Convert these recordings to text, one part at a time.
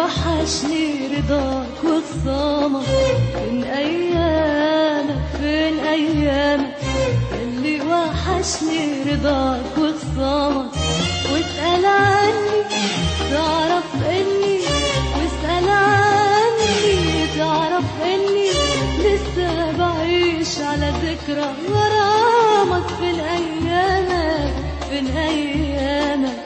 وحشني رضاك وخصامك فين ايامك فين ايامك اللي وحشني رضاك وخصامك واسأل عني تعرف اني واسأل عني تعرف اني لسه بعيش على ذكرى غرامك فين ايامك فين ايامك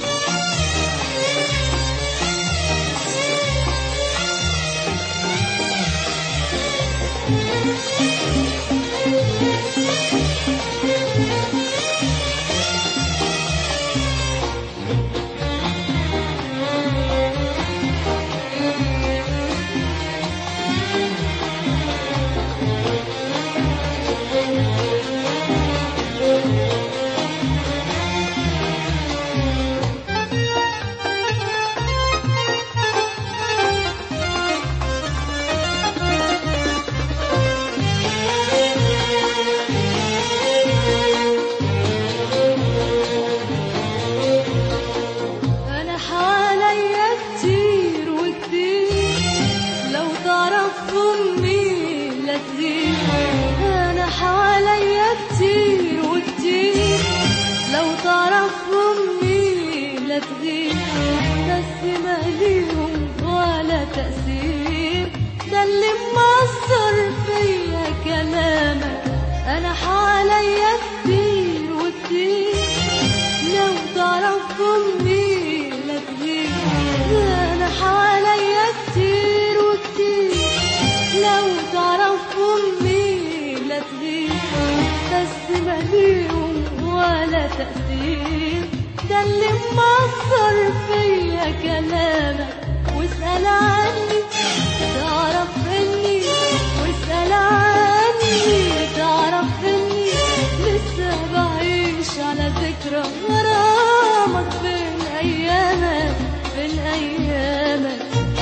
انا حواليا كتير وكتير لو تعرف امي لا تغيب انا حواليا كتير وكتير لو تعرف امي لا تغيب بس ما ليهم ولا تأثير ده اللي مأثر فيا كلامك انا حواليا كتير وكتير لو تعرف امي لا تغيب انا حواليا كتير وكتير لو تعرف امي لا تغيب بس ما ليهم ولا تأثير ده اللي مأثر فيا كلامك واسأل عني تعرف اني واسأل عني تعرف اني لسه بعيش على ذكرى غرامك فين ايامك فين ايامك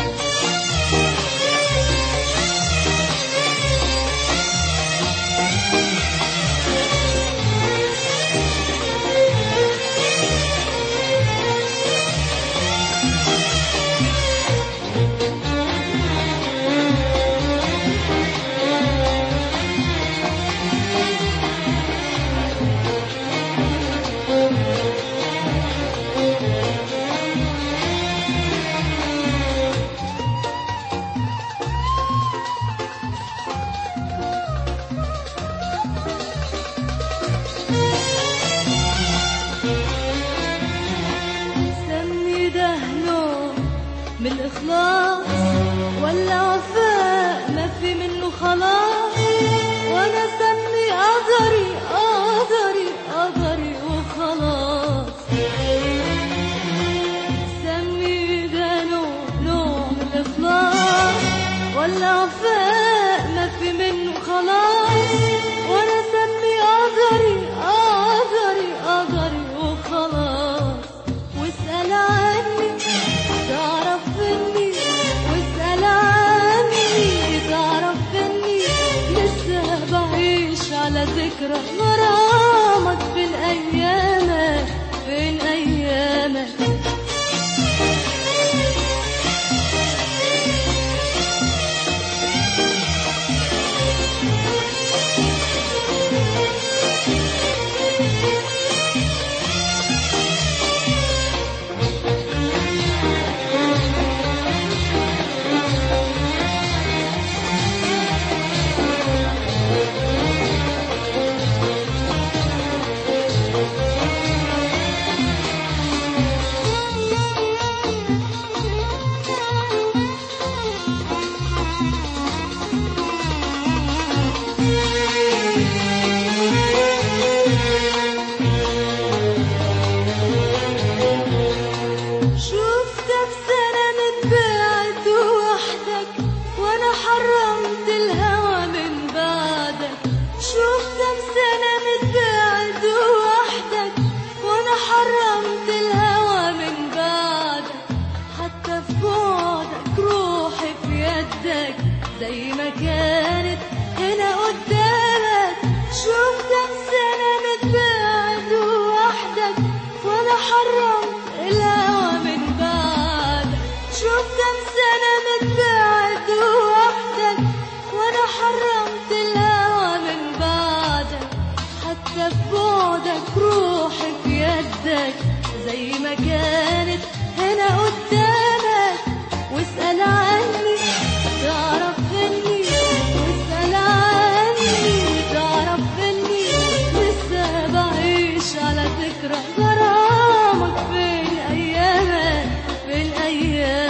سمي ده نوع من الإخلاص ولا وفاء ما في منه خلاص وأنا سمي قدري قدري قدري وخلاص سمي ده نوع نوع من الإخلاص ولا وفاء ما في منه خلاص وأنا سمي قدري قدري قدري وخلاص واسأل عني تعرف اني واسأل عني تعرف اني لسه بعيش على ذكرى غرامك فين ايامك فين ايامك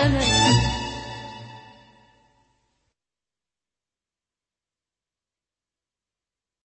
الأمل